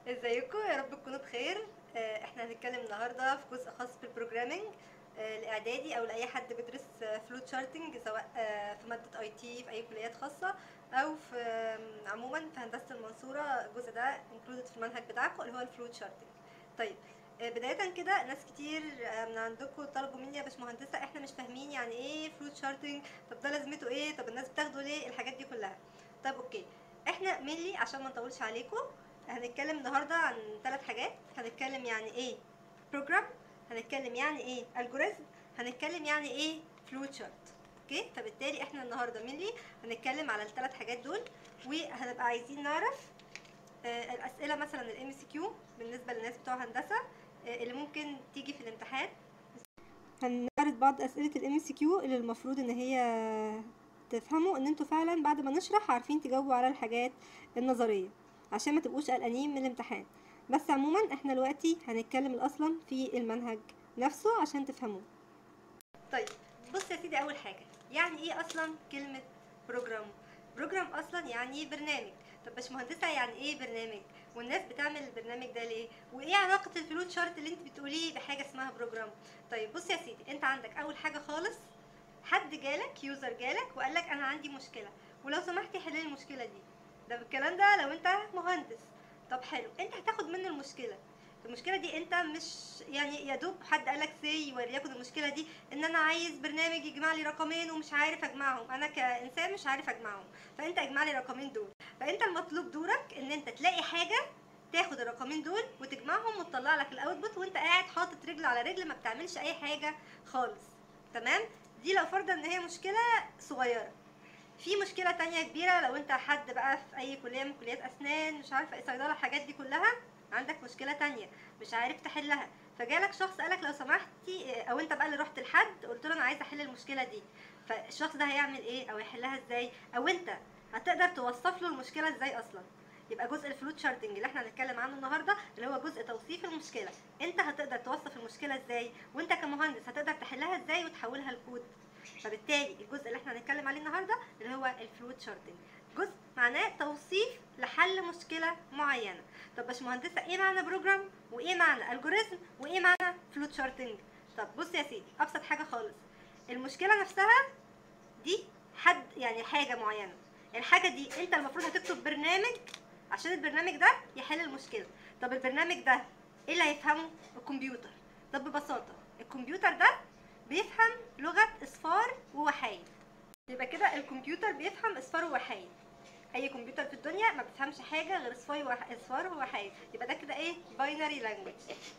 ازيكم يا رب تكونوا بخير آه، احنا هنتكلم النهارده في جزء خاص بالبروجرامينج آه، الاعدادي او لاي حد بيدرس فلو تشارتنج سواء آه، في ماده اي تي في اي كليات خاصه او في آم، عموما في هندسه المنصوره الجزء ده انكلودد في المنهج بتاعكم اللي هو الفلو تشارتنج طيب آه، بداية كده ناس كتير آه، من عندكم طلبوا مني يا باشمهندسة احنا مش فاهمين يعني ايه فلو تشارتنج طب ده لازمته ايه طب الناس بتاخده ليه الحاجات دي كلها طب اوكي احنا مينلي عشان ما نطولش عليكم هنتكلم النهارده عن ثلاث حاجات هنتكلم يعني ايه بروجرام هنتكلم يعني ايه الجوريزم هنتكلم يعني ايه فلو تشارت اوكي فبالتالي احنا النهارده مينلي هنتكلم على الثلاث حاجات دول وهنبقى عايزين نعرف آه، الاسئله مثلا الام سي كيو بالنسبه للناس بتوع هندسه آه، اللي ممكن تيجي في الامتحان هنعرض بعض اسئله الام سي كيو اللي المفروض ان هي تفهموا ان انتوا فعلا بعد ما نشرح عارفين تجاوبوا على الحاجات النظريه عشان ما تبقوش قلقانين من الامتحان بس عموما احنا دلوقتي هنتكلم اصلا في المنهج نفسه عشان تفهموه طيب بص يا سيدي اول حاجه يعني ايه اصلا كلمه بروجرام بروجرام اصلا يعني برنامج طب باشمهندسه يعني ايه برنامج والناس بتعمل البرنامج ده ليه وايه علاقه الفلو تشارت اللي انت بتقوليه بحاجه اسمها بروجرام طيب بص يا سيدي انت عندك اول حاجه خالص حد جالك يوزر جالك وقال لك انا عندي مشكله ولو سمحتي حل لي المشكله دي ده بالكلام ده لو انت مهندس طب حلو انت هتاخد منه المشكله المشكله دي انت مش يعني يا دوب حد قالك سي وليكن المشكله دي ان انا عايز برنامج يجمع لي رقمين ومش عارف اجمعهم انا كانسان مش عارف اجمعهم فانت اجمع لي الرقمين دول فانت المطلوب دورك ان انت تلاقي حاجه تاخد الرقمين دول وتجمعهم وتطلع لك الاوتبوت وانت قاعد حاطط رجل على رجل ما بتعملش اي حاجه خالص تمام دي لو فرضا ان هي مشكله صغيره في مشكله تانية كبيره لو انت حد بقى في اي كليه من كليات اسنان مش عارفه ايه صيدله الحاجات دي كلها عندك مشكله تانية مش عارف تحلها فجالك شخص قالك لو سمحتي او انت بقى اللي رحت لحد قلت له انا عايزه احل المشكله دي فالشخص ده هيعمل ايه او يحلها ازاي او انت هتقدر توصف له المشكله ازاي اصلا يبقى جزء الفلو تشارتنج اللي احنا هنتكلم عنه النهارده اللي هو جزء توصيف المشكله انت هتقدر توصف المشكله ازاي وانت كمهندس هتقدر تحلها ازاي وتحولها لكود فبالتالي الجزء اللي احنا هنتكلم عليه النهارده اللي هو الفلو تشارتنج جزء معناه توصيف لحل مشكله معينه طب باشمهندسه ايه معنى بروجرام وايه معنى الجوريزم وايه معنى فلو تشارتنج طب بص يا سيدي ابسط حاجه خالص المشكله نفسها دي حد يعني حاجه معينه الحاجه دي انت المفروض هتكتب برنامج عشان البرنامج ده يحل المشكله طب البرنامج ده ايه اللي هيفهمه الكمبيوتر طب ببساطه الكمبيوتر ده بيفهم لغه اصفار ووحايد يبقى كده الكمبيوتر بيفهم اصفار ووحايد اي كمبيوتر في الدنيا ما بيفهمش حاجه غير اصفار وح- اصفار ووحايد يبقى ده كده ايه باينري لانجويج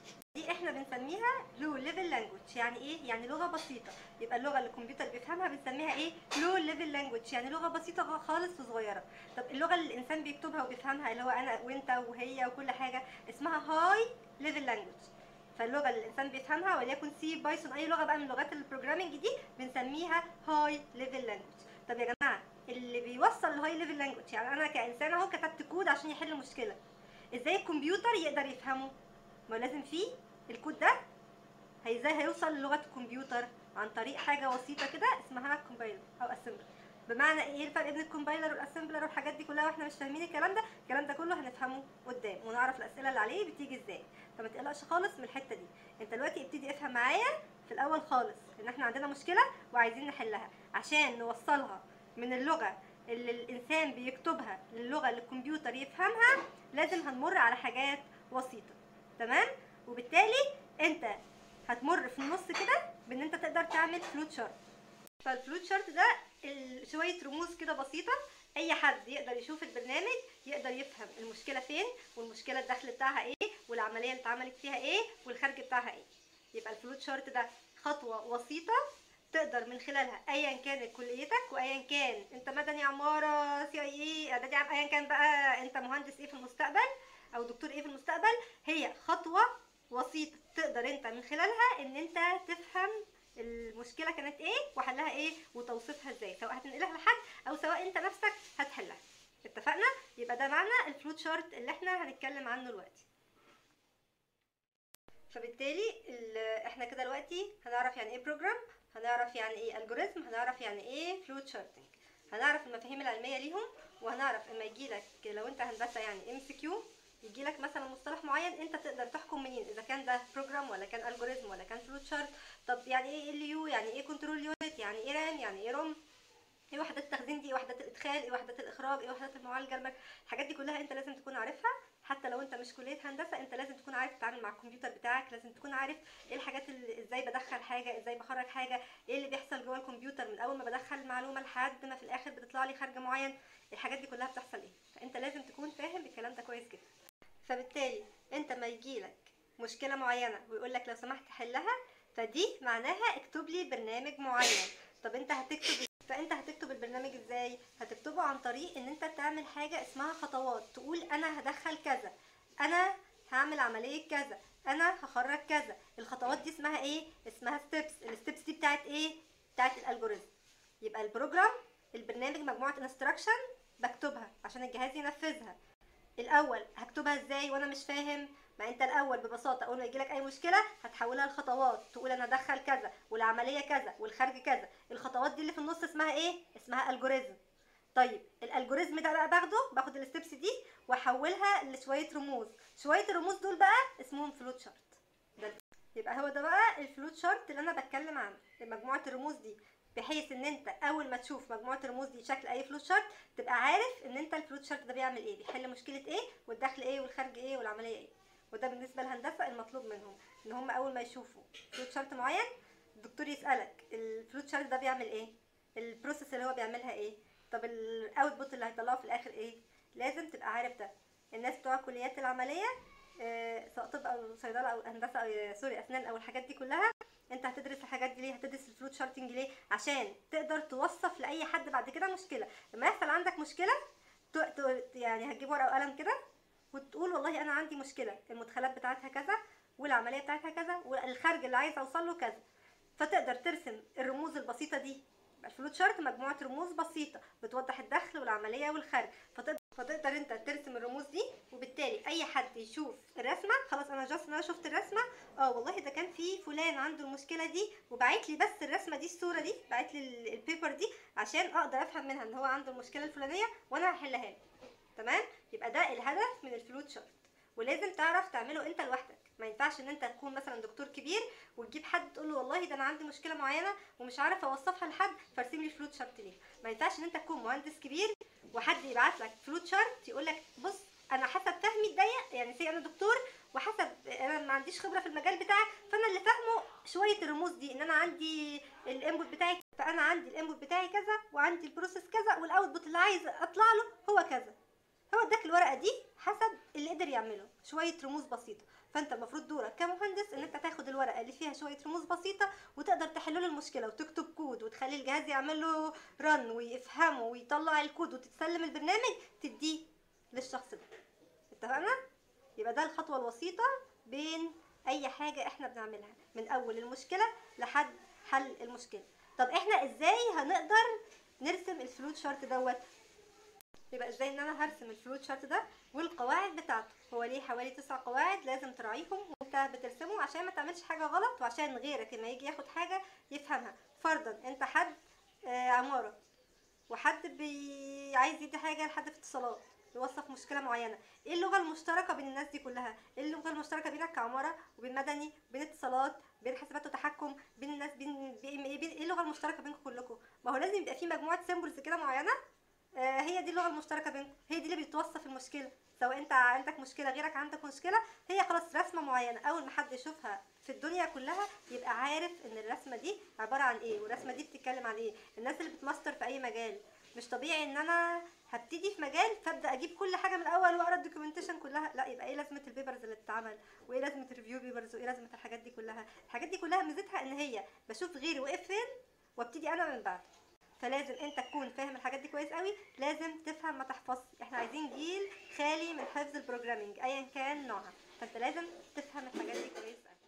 دي احنا بنسميها لو ليفل لانجويج يعني ايه يعني لغه بسيطه يبقى اللغه اللي الكمبيوتر بيفهمها بنسميها ايه لو ليفل لانجويج يعني لغه بسيطه خالص وصغيره طب اللغه اللي الانسان بيكتبها وبيفهمها اللي هو انا وانت وهي وكل حاجه اسمها هاي ليفل لانجويج فاللغه اللي الانسان بيفهمها وليكن سي بايثون اي لغه بقى من لغات البروجرامنج دي بنسميها هاي ليفل لانجويج طب يا جماعه اللي بيوصل لهاي ليفل لانجويج يعني انا كانسان اهو كتبت كود عشان يحل مشكله ازاي الكمبيوتر يقدر يفهمه ما لازم فيه الكود ده هي ازاي هيوصل للغه الكمبيوتر عن طريق حاجه وسيطه كده اسمها كومبايلر او اسمبلر بمعنى ايه الفرق بين الكومبايلر والاسمبلر والحاجات دي كلها واحنا مش فاهمين الكلام ده الكلام ده كله هنفهمه قدام ونعرف الاسئله اللي عليه بتيجي ازاي فما تقلقش خالص من الحته دي انت دلوقتي ابتدي افهم معايا في الاول خالص ان احنا عندنا مشكله وعايزين نحلها عشان نوصلها من اللغه اللي الانسان بيكتبها للغه اللي الكمبيوتر يفهمها لازم هنمر على حاجات وسيطه تمام وبالتالي انت هتمر في النص كده بان انت تقدر تعمل فلو تشارت فالفلو تشارت ده ال- شويه رموز كده بسيطه اي حد يقدر يشوف البرنامج يقدر يفهم المشكله فين والمشكله الدخل بتاعها ايه والعمليه اللي اتعملت فيها ايه والخارج بتاعها ايه يبقى الفلو تشارت ده خطوه وسيطه تقدر من خلالها ايا كانت كليتك وايا كان انت مدني عماره سي اي اي اعدادي عام ايا كان بقى انت مهندس ايه في المستقبل او دكتور ايه في المستقبل هي خطوه وسيطه تقدر انت من خلالها ان انت تفهم المشكله كانت ايه وحلها ايه وتوصيفها ازاي سواء هتنقلها لحد او سواء انت نفسك هتحلها اتفقنا يبقى ده معنى الفلو تشارت اللي احنا هنتكلم عنه دلوقتي فبالتالي ال- احنا كده دلوقتي هنعرف يعني ايه بروجرام هنعرف يعني ايه الجوريزم هنعرف يعني ايه فلو تشارتنج هنعرف المفاهيم العلميه ليهم وهنعرف اما يجي لك لو انت هندسه يعني ام سي كيو يجي لك مثلا مصطلح معين انت تقدر تحكم منين اذا كان ده بروجرام ولا كان الجوريزم ولا كان فلوت شارت طب يعني ايه ال يو يعني ايه كنترول يونت يعني ايه رام يعني ايه روم ايه وحدات التخزين دي ايه وحدات الادخال ايه وحدات الاخراج ايه وحدات المعالجه المر... الحاجات دي كلها انت لازم تكون عارفها حتى لو انت مش كليه هندسه انت لازم تكون عارف تتعامل مع الكمبيوتر بتاعك لازم تكون عارف ايه الحاجات اللي ازاي بدخل حاجه ازاي بخرج حاجه ايه اللي بيحصل جوه الكمبيوتر من اول ما بدخل المعلومه لحد ما في الاخر بتطلع لي خارج معين الحاجات دي كلها بتحصل ايه فانت لازم تكون فاهم الكلام ده كويس جدا فبالتالي انت ما يجيلك مشكله معينه ويقول لك لو سمحت حلها فدي معناها اكتب لي برنامج معين طب انت هتكتب فانت هتكتب البرنامج ازاي هتكتبه عن طريق ان انت تعمل حاجه اسمها خطوات تقول انا هدخل كذا انا هعمل عمليه كذا انا هخرج كذا الخطوات دي اسمها ايه اسمها ستيبس الستيبس دي بتاعت ايه بتاعت الالجوريزم يبقى البروجرام البرنامج مجموعه انستراكشن بكتبها عشان الجهاز ينفذها الاول هكتبها ازاي وانا مش فاهم ما انت الاول ببساطه اول ما يجيلك اي مشكله هتحولها لخطوات تقول انا ادخل كذا والعمليه كذا والخرج كذا الخطوات دي اللي في النص اسمها ايه اسمها الجوريزم طيب الالجوريزم ده بقى باخده باخد الستبس دي واحولها لشويه رموز شويه الرموز دول بقى اسمهم فلوت شارت ده يبقى هو ده بقى الفلوت شارت اللي انا بتكلم عنه مجموعه الرموز دي بحيث ان انت اول ما تشوف مجموعه الرموز دي شكل اي فلوت شارت تبقى عارف ان انت الفلوت شارت ده بيعمل ايه بيحل مشكله ايه والدخل ايه والخرج ايه والعمليه ايه وده بالنسبه للهندسه المطلوب منهم ان هم اول ما يشوفوا فلوت شارت معين الدكتور يسالك الفلوت شارت ده بيعمل ايه البروسيس اللي هو بيعملها ايه طب الاوتبوت اللي هيطلعه في الاخر ايه لازم تبقى عارف ده الناس بتوع الكليات العمليه آه، سواء طب او صيدله او هندسه او سوري اسنان او الحاجات دي كلها انت هتدرس الحاجات دي ليه هتدرس الفلوت شارتنج ليه عشان تقدر توصف لاي حد بعد كده مشكله لما يحصل عندك مشكله ت- ت- يعني هتجيب ورقه وقلم كده وتقول والله انا عندي مشكله المدخلات بتاعتها كذا والعمليه بتاعتها كذا والخارج اللي عايز اوصل له كذا فتقدر ترسم الرموز البسيطه دي يبقى الفلوت شارت مجموعه رموز بسيطه بتوضح الدخل والعمليه والخارج فتقدر فتقدر انت ترسم الرموز دي وبالتالي اي حد يشوف الرسمه خلاص انا جاست انا شفت الرسمه اه والله ده كان في فلان عنده المشكله دي وبعت لي بس الرسمه دي الصوره دي بعت لي ال- البيبر دي عشان اقدر افهم منها ان هو عنده المشكله الفلانيه وانا هحلها له تمام يبقى ده الهدف من الفلوت شارت ولازم تعرف تعمله انت لوحدك ما ينفعش ان انت تكون مثلا دكتور كبير وتجيب حد تقول له والله ده انا عندي مشكله معينه ومش عارف اوصفها لحد فارسم لي فلوت شارت ليه ما ينفعش ان انت تكون مهندس كبير وحد يبعت لك فلوت شارت يقول لك بص انا حسب فهمي الضيق يعني سي انا دكتور وحسب انا ما عنديش خبره في المجال بتاعك فانا اللي فاهمه شويه الرموز دي ان انا عندي الانبوت بتاعي فانا عندي الانبوت بتاعي كذا وعندي البروسيس كذا والاوتبوت اللي عايز اطلع له هو كذا هو اداك الورقه دي حسب اللي قدر يعمله شويه رموز بسيطه فانت المفروض دورك كمهندس ان انت تاخد الورقه اللي فيها شويه رموز بسيطه وتقدر تحل له المشكله وتكتب كود وتخلي الجهاز يعمل له رن ويفهمه ويطلع الكود وتتسلم البرنامج تديه للشخص ده اتفقنا يبقى ده الخطوه الوسيطه بين اي حاجه احنا بنعملها من اول المشكله لحد حل المشكله طب احنا ازاي هنقدر نرسم الفلوت شارت دوت يبقى ازاي ان انا هرسم الفلوت شارت ده والقواعد بتاعته هو ليه حوالي تسع قواعد لازم تراعيهم وانت بترسمه عشان ما تعملش حاجه غلط وعشان غيرك لما يجي ياخد حاجه يفهمها فرضا انت حد آه، عماره وحد بي... عايز يدي حاجه لحد في اتصالات يوصف مشكله معينه ايه اللغه المشتركه بين الناس دي كلها ايه اللغه المشتركه بينك كعماره وبين مدني بين اتصالات بين حاسبات وتحكم بين الناس بين بين ايه بين- ايه اللغه المشتركه بينكم كلكم ما هو لازم يبقى في مجموعه سيمبلز كده معينه آه، هي دي اللغه المشتركه بينكم هي دي اللي بتوصف المشكله سواء انت عندك مشكله غيرك عندك مشكله هي خلاص رسمه معينه اول ما حد يشوفها في الدنيا كلها يبقى عارف ان الرسمه دي عباره عن ايه والرسمه دي بتتكلم عن ايه الناس اللي بتماستر في اي مجال مش طبيعي ان انا هبتدي في مجال فابدا اجيب كل حاجه من الاول واقرا الدوكيومنتيشن كلها لا يبقى ايه لازمه البيبرز اللي بتتعمل وايه لازمه الريفيو بيبرز وايه لازمه الحاجات دي كلها الحاجات دي كلها ميزتها ان هي بشوف غيري واقف فين وابتدي انا من بعد فلازم انت تكون فاهم الحاجات دي كويس قوي لازم تفهم ما تحفظش احنا عايزين جيل خالي من حفظ البروجرامينج ايا كان نوعها فانت لازم تفهم الحاجات دي كويس قوي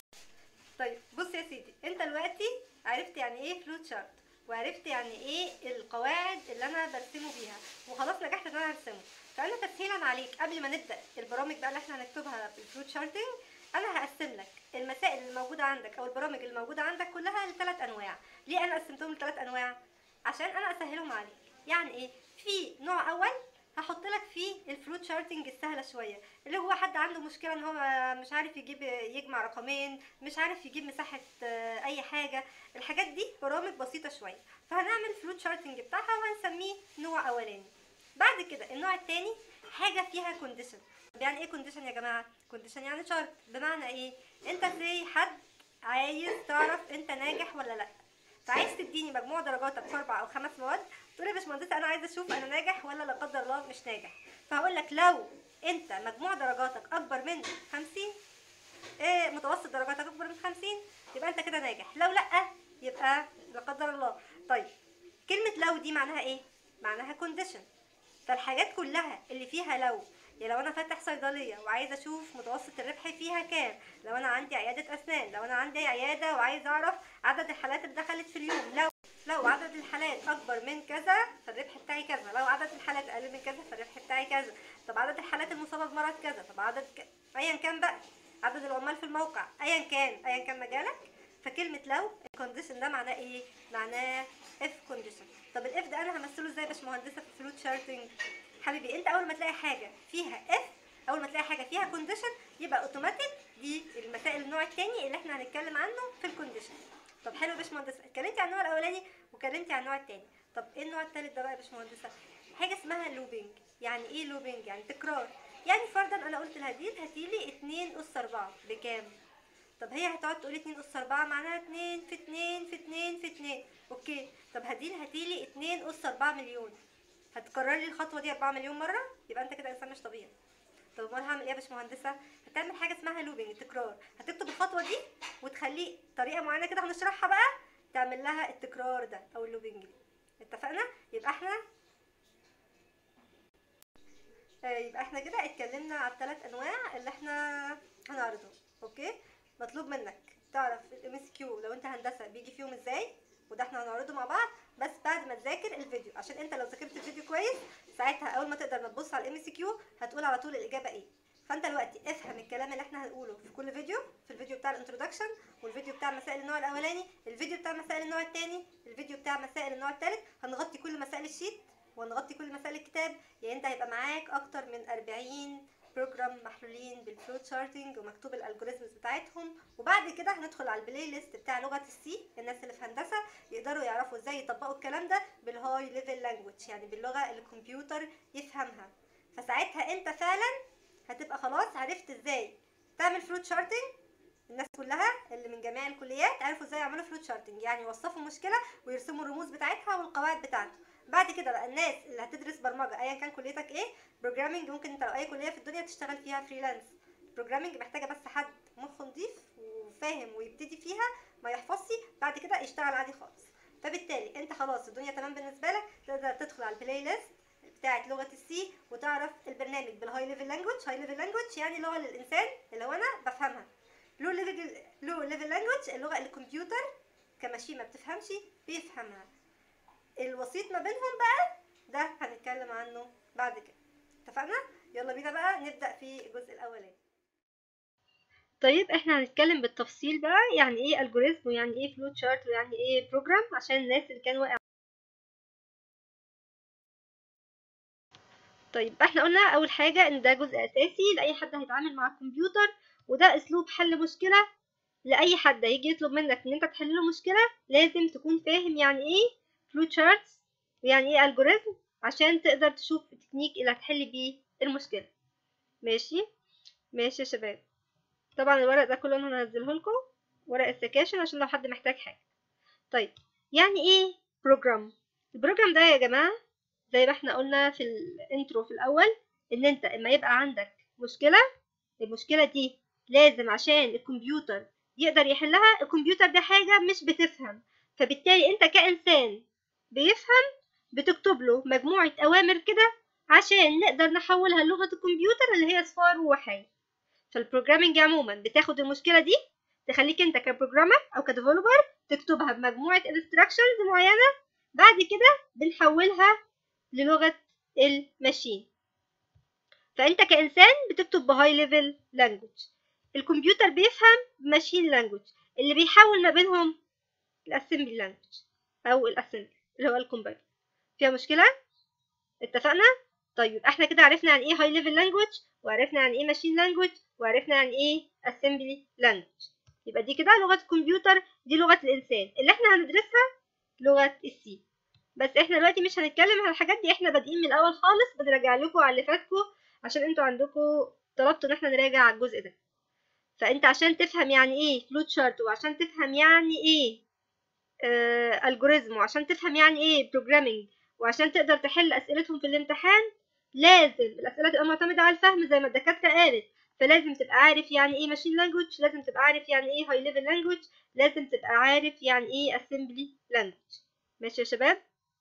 طيب بص يا سيدي انت دلوقتي عرفت يعني ايه فلوت شارت وعرفت يعني ايه القواعد اللي انا برسمه بيها وخلاص نجحت ان انا ارسمه فانا تسهيلا عليك قبل ما نبدا البرامج بقى اللي احنا هنكتبها في الفلوت شارتنج انا هقسم لك المسائل اللي موجوده عندك او البرامج اللي موجوده عندك كلها لثلاث انواع ليه انا قسمتهم لثلاث انواع عشان انا اسهلهم عليك يعني ايه في نوع اول هحط لك فيه الفلوت الفلوت شارتنج السهله شويه اللي هو حد عنده مشكله ان هو مش عارف يجيب يجمع رقمين مش عارف يجيب مساحه آه، اي حاجه الحاجات دي برامج بسيطه شويه فهنعمل فلوت شارتنج بتاعها وهنسميه نوع اولاني بعد كده النوع التاني حاجه فيها كونديشن يعني ايه كونديشن يا جماعه كونديشن يعني شرط بمعنى ايه انت زي حد عايز تعرف انت ناجح ولا لا فعايز تديني مجموع درجاتك في اربع او خمس مواد تقول يا باشمهندسه انا عايزه اشوف انا ناجح ولا لا قدر الله مش ناجح فهقول لك لو انت مجموع درجاتك اكبر من 50 إيه متوسط درجاتك اكبر من 50 يبقى انت كده ناجح لو لا يبقى لا قدر الله طيب كلمه لو دي معناها ايه معناها كونديشن فالحاجات كلها اللي فيها لو يعني لو انا فاتح صيدليه وعايزه اشوف متوسط الربح فيها كام لو انا عندي عياده اسنان لو انا عندي عياده وعايزه اعرف عدد الحالات اللي دخلت في اليوم لو لو عدد الحالات اكبر من كذا فالربح بتاعي كذا لو عدد الحالات اقل من كذا فالربح بتاعي كذا طب عدد الحالات المصابه بمرض كذا طب عدد ك... ايا كان بقى عدد العمال في الموقع ايا كان ايا كان مجالك فكلمه لو الكونديشن ده معناه ايه معناه اف كونديشن طب الاف ده انا همثله ازاي يا باشمهندسه في فلوت شارتنج حبيبي انت اول ما تلاقي حاجه فيها اف اول ما تلاقي حاجه فيها كونديشن يبقى اوتوماتيك دي المسائل النوع الثاني اللي احنا هنتكلم عنه في الكونديشن طب حلو يا باشمهندسه اتكلمتي عن النوع الاولاني وكلمتي عن النوع الثاني طب ايه النوع الثالث ده بقى يا باشمهندسه حاجه اسمها لوبينج يعني ايه لوبينج يعني تكرار يعني فرضا انا قلت لهديل هاتي لي 2 اس 4 بكام طب هي هتقعد تقول 2 اس 4 معناها 2 في 2 في 2 في 2 اوكي طب هديل هاتي لي 2 اس 4 مليون هتكرر لي الخطوه دي 4 مليون مره يبقى انت كده انسان مش طبيعي طب امال هعمل ايه يا باشمهندسه هتعمل حاجه اسمها لوبينج تكرار هتكتب الخطوه دي وتخليه طريقه معينه كده هنشرحها بقى تعمل لها التكرار ده او اللوبينج دي اتفقنا يبقى احنا آه، يبقى احنا كده اتكلمنا على الثلاث انواع اللي احنا هنعرضهم اوكي مطلوب منك تعرف الام اس كيو لو انت هندسه بيجي فيهم ازاي وده احنا هنعرضه مع بعض بس بعد ما تذاكر الفيديو عشان انت لو ذاكرت الفيديو كويس ساعتها اول ما تقدر ما تبص على الام اس كيو هتقول على طول الاجابه ايه فانت دلوقتي افهم الكلام اللي احنا هنقوله في كل فيديو في الفيديو بتاع الانترودكشن والفيديو بتاع مسائل النوع الاولاني الفيديو بتاع مسائل النوع الثاني الفيديو بتاع مسائل النوع الثالث هنغطي كل مسائل الشيت وهنغطي كل مسائل الكتاب يعني انت هيبقى معاك اكتر من 40 بروجرام محلولين بالفلوت شارتنج ومكتوب الالجوريزمز بتاعتهم وبعد كده هندخل على البلاي ليست بتاع لغه السي الناس اللي في هندسه يقدروا يعرفوا ازاي يطبقوا الكلام ده بالهاي ليفل لانجوج يعني باللغه اللي الكمبيوتر يفهمها فساعتها انت فعلا هتبقى خلاص عرفت ازاي تعمل فلوت شارتنج الناس كلها اللي من جميع الكليات عرفوا ازاي يعملوا فلوت شارتنج يعني يوصفوا مشكله ويرسموا الرموز بتاعتها والقواعد بتاعته بعد كده بقى الناس اللي هتدرس برمجه ايا كان كليتك ايه بروجرامنج ممكن انت لو اي كليه في الدنيا تشتغل فيها فريلانس بروجرامنج محتاجه بس حد مخه نضيف وفاهم ويبتدي فيها ما يحفظش بعد كده يشتغل عادي خالص فبالتالي انت خلاص الدنيا تمام بالنسبه لك تقدر تدخل على البلاي ليست بتاعت لغه السي وتعرف البرنامج بالهاي ليفل لانجوج هاي ليفل لانجوج يعني لغه للانسان اللي هو انا بفهمها لو ليفل لو ليفل لانجوج اللغه اللي الكمبيوتر كماشين ما بتفهمش بيفهمها الوسيط ما بينهم بقى ده هنتكلم عنه بعد كده اتفقنا يلا بينا بقى نبدا في الجزء الاولاني طيب احنا هنتكلم بالتفصيل بقى يعني ايه الجوريزم ويعني ايه فلوت شارت ويعني ايه بروجرام عشان الناس اللي كان واقع طيب احنا قلنا اول حاجه ان ده جزء اساسي لاي حد هيتعامل مع الكمبيوتر وده اسلوب حل مشكله لاي حد هيجي يطلب منك ان انت تحل له مشكله لازم تكون فاهم يعني ايه فلوت شارتس ويعني ايه الجوريزم عشان تقدر تشوف التكنيك اللي هتحل بيه المشكله ماشي ماشي يا شباب طبعا الورق ده كله انا هنزله لكم ورق السكاشن عشان لو حد محتاج حاجه طيب يعني ايه بروجرام البروجرام ده يا جماعه زي ما احنا قلنا في الانترو في الاول ان انت اما يبقى عندك مشكله المشكله دي لازم عشان الكمبيوتر يقدر يحلها الكمبيوتر ده حاجه مش بتفهم فبالتالي انت كانسان بيفهم بتكتب له مجموعه اوامر كده عشان نقدر نحولها لغه الكمبيوتر اللي هي صفار ووحي فالبروجرامينج عموما بتاخد المشكله دي تخليك انت كبروجرامر او كديفلوبر تكتبها بمجموعه انستراكشنز معينه بعد كده بنحولها للغه الماشين فانت كانسان بتكتب بهاي ليفل لانجوج الكمبيوتر بيفهم ماشين لانجوج اللي بيحول ما بينهم الاسمبلي لانجوج او الاسمبلي اللي هو الكومبايلر فيها مشكله اتفقنا طيب احنا كده عرفنا عن ايه هاي ليفل لانجوج وعرفنا عن ايه ماشين لانجوج وعرفنا عن ايه اسمبلي لانجوج يبقى دي كده لغه الكمبيوتر دي لغه الانسان اللي احنا هندرسها لغه السي بس احنا دلوقتي مش هنتكلم على الحاجات دي احنا بادئين من الاول خالص بنراجع لكم على اللي فاتكم عشان انتوا عندكم طلبتوا ان احنا نراجع على الجزء ده فانت عشان تفهم يعني ايه فلوت شارت وعشان تفهم يعني ايه آه الجوريزم وعشان تفهم يعني ايه بروجرامينج وعشان تقدر تحل اسئلتهم في الامتحان لازم الاسئله تبقى معتمده على الفهم زي ما الدكاتره قالت فلازم تبقى عارف يعني ايه ماشين لانجوج لازم تبقى عارف يعني ايه هاي ليفل لانجوج لازم تبقى عارف يعني ايه اسمبلي لانجوج ماشي يا شباب